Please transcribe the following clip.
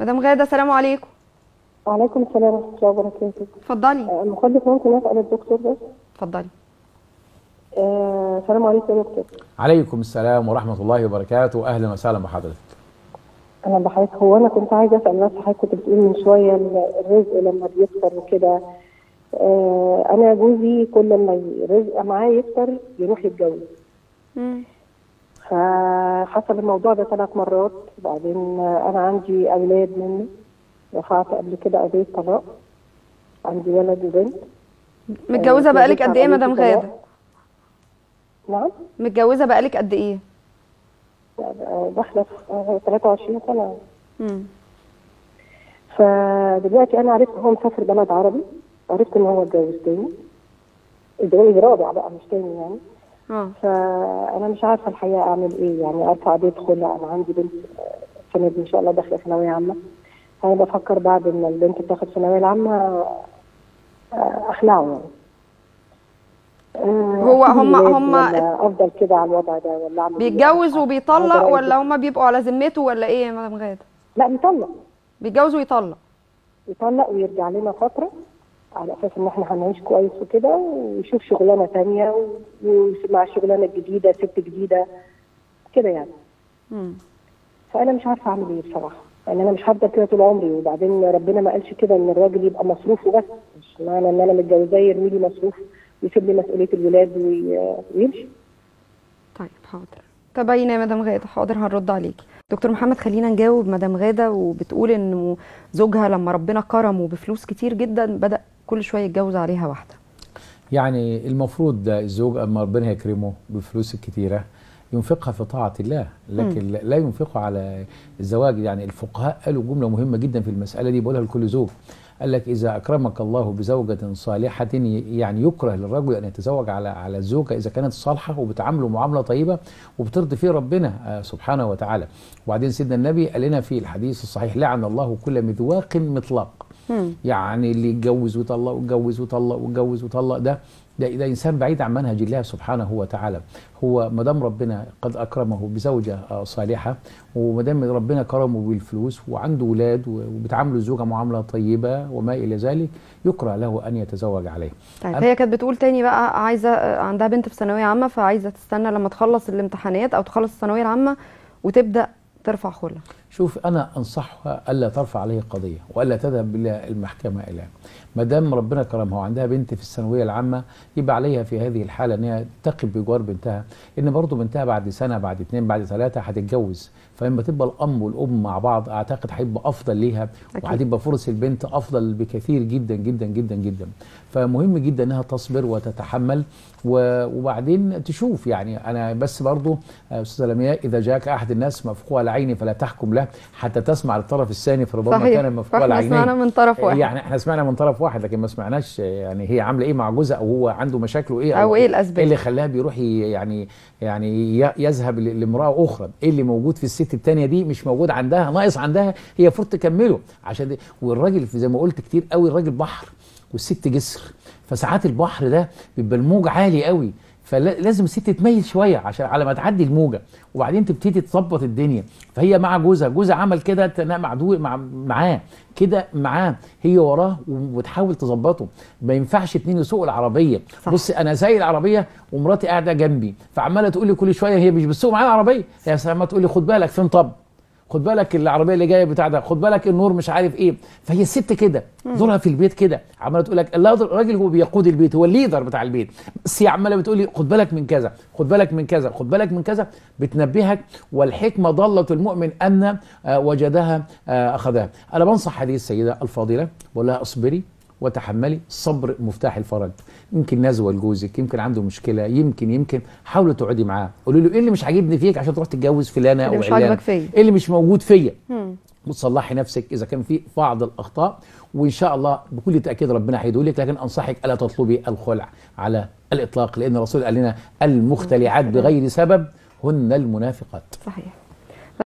مدام غاده السلام عليكم وعليكم السلام ورحمة الله وبركاته اتفضلي آه، مقدس ممكن أسأل الدكتور بس اتفضلي آه، السلام عليكم يا دكتور عليكم السلام ورحمة الله وبركاته أهلا وسهلا بحضرتك أنا بحضرتك هو أنا كنت عايزة أسأل بس حضرتك كنت بتقول من شوية ال- الرزق لما بيكتر وكده آه، أنا جوزي كل ما الرزق معاه يكتر يروح يتجوز مم. فحصل الموضوع ده ثلاث مرات وبعدين آه، أنا عندي أولاد منه رفعت قبل كده قضية طلاق عندي ولد وبنت متجوزه آه، بقالك اتجوزت قد ايه يا على مدام قضية غاده طلاق. نعم متجوزه بقالك قد ايه آه، داخلة في آه، 23 سنة مم. فدلوقتي انا عرفت هو مسافر بلد عربي عرفت ان هو اتجوز تاني اتجوز رابع بقى مش تاني يعني اه فانا مش عارفه الحقيقه اعمل ايه يعني ارفع قضيه خلع انا عندي بنت آه، السنه دي ان شاء الله داخله ثانويه عامه فانا بفكر بعد ما البنت تاخد ثانويه العامه آه، اخلعه يعني آه، هو أسيب هم- الولاد هم ولا افضل كده على الوضع ده ولا اعمل إيه؟ بيتجوز عايزة وبيطلق أعرف. ولا هما بيبقوا على ذمته ولا ايه يا مدام غاده لا بيطلق بيتجوز ويطلق يطلق ويرجع لنا فترة على أساس إن إحنا هنعيش كويس وكده ويشوف شغلانة تانية و- ومع الشغلانة الجديدة ست جديدة كده يعني مم. فأنا مش عارفة أعمل إيه بصراحة يعني أنا مش هفضل كده طول عمري وبعدين ربنا ما قالش كده إن الراجل يبقى مصروفه بس مش معنى إن أنا متجوزاه يرمي لي مصروف ويسيب لي مسؤولية الولاد وي- ويمشي طيب حاضر تبين يا مدام غاده حاضر هنرد عليكي دكتور محمد خلينا نجاوب مدام غاده وبتقول انه زوجها لما ربنا كرمه بفلوس كتير جدا بدا كل شويه يتجوز عليها واحده يعني المفروض ده الزوج أما ربنا يكرمه بالفلوس الكتيرة ينفقها في طاعة الله لكن لا- لا ينفقه على الزواج يعني الفقهاء قالوا جملة مهمة جدا في المسألة دي بقولها لكل زوج قال لك إذا أكرمك الله بزوجة صالحة ي- يعني يكره للرجل أن يتزوج على على الزوجة إذا كانت صالحة وبتعامله معاملة طيبة وبترضي فيه ربنا آه، سبحانه وتعالى وبعدين سيدنا النبي قال لنا في الحديث الصحيح لعن الله كل مذواق مطلق مم. يعني اللي يتجوز ويطلق ويتجوز ويطلق ويتجوز ويطلق ده ده, ده انسان بعيد عن منهج الله سبحانه وتعالى هو ما دام ربنا قد اكرمه بزوجه آه، صالحه وما دام ربنا كرمه بالفلوس وعنده اولاد وبتعامله الزوجه معامله طيبه وما الى ذلك يكره له ان يتزوج عليه طيب أنا- هي كانت بتقول تاني بقى عايزه آه، عندها بنت في ثانويه عامه فعايزه تستنى لما تخلص الامتحانات او تخلص الثانويه العامه وتبدا ترفع خلع شوف انا انصحها الا ترفع عليه قضيه والا تذهب الى المحكمه الى ما دام ربنا كرمها وعندها بنت في الثانويه العامه يبقى عليها في هذه الحاله ان هي تقف بجوار بنتها ان برضه بنتها بعد سنه بعد اثنين بعد ثلاثه هتتجوز فلما تبقى الام والام مع بعض اعتقد هيبقى افضل ليها أكيد. وهتبقى فرص البنت افضل بكثير جدا جدا جدا جدا فمهم جدا انها تصبر وتتحمل و- وبعدين تشوف يعني انا بس برضو آه، استاذه لمياء اذا جاءك احد الناس مفقوع العين فلا تحكم له حتى تسمع الطرف الثاني فربما صحيح كان مفقوع فاحنا العينين سمعنا من طرف واحد يعني احنا سمعنا من طرف واحد لكن ما سمعناش يعني هي عامله ايه مع جوزها او هو عنده مشاكله ايه أو إيه الأسباب. ايه اللي خلاها بيروح ي- يعني يعني ي- يذهب ل- لامراه اخرى ايه اللي موجود في الست الثانيه دي مش موجود عندها ناقص عندها هي المفروض تكمله عشان دي والراجل في- زي ما قلت كتير قوي الراجل بحر والست جسر فساعات البحر ده بيبقى الموج عالي قوي فلازم الست تميل شويه عشان على ما تعدي الموجه وبعدين تبتدي تظبط الدنيا فهي مع جوزها جوزها عمل كده تنام مع دو- مع معاه كده معاه هي وراه وتحاول تظبطه ما ينفعش اتنين يسوقوا العربيه صح. بص انا سايق العربيه ومراتي قاعده جنبي فعماله تقول لي كل شويه هي مش بتسوق معايا العربيه هي عماله تقول لي خد بالك فين طب خد بالك العربيه اللي جايه بتاع ده خد بالك النور مش عارف ايه فهي الست كده دورها في البيت كده عماله تقول لك لا، الراجل هو بيقود البيت هو الليدر بتاع البيت بس هي عماله بتقول لي خد بالك من كذا خد بالك من كذا خد بالك من كذا بتنبهك والحكمه ضاله المؤمن ان آه، وجدها آه، اخذها انا بنصح هذه السيده الفاضله بقول لها اصبري وتحملي الصبر مفتاح الفرج يمكن نزوه لجوزك يمكن عنده مشكله يمكن يمكن حاولوا تقعدي معاه قولوا له ايه اللي مش عاجبني فيك عشان تروح تتجوز فلانه اللي او مش علانة عاجبك فيا. ايه اللي مش موجود فيا مم. وتصلحي نفسك اذا كان في بعض الاخطاء وان شاء الله بكل تاكيد ربنا هيدولك لكن انصحك الا تطلبي الخلع على الاطلاق لان الرسول قال لنا المختلعات بغير سبب هن المنافقات صحيح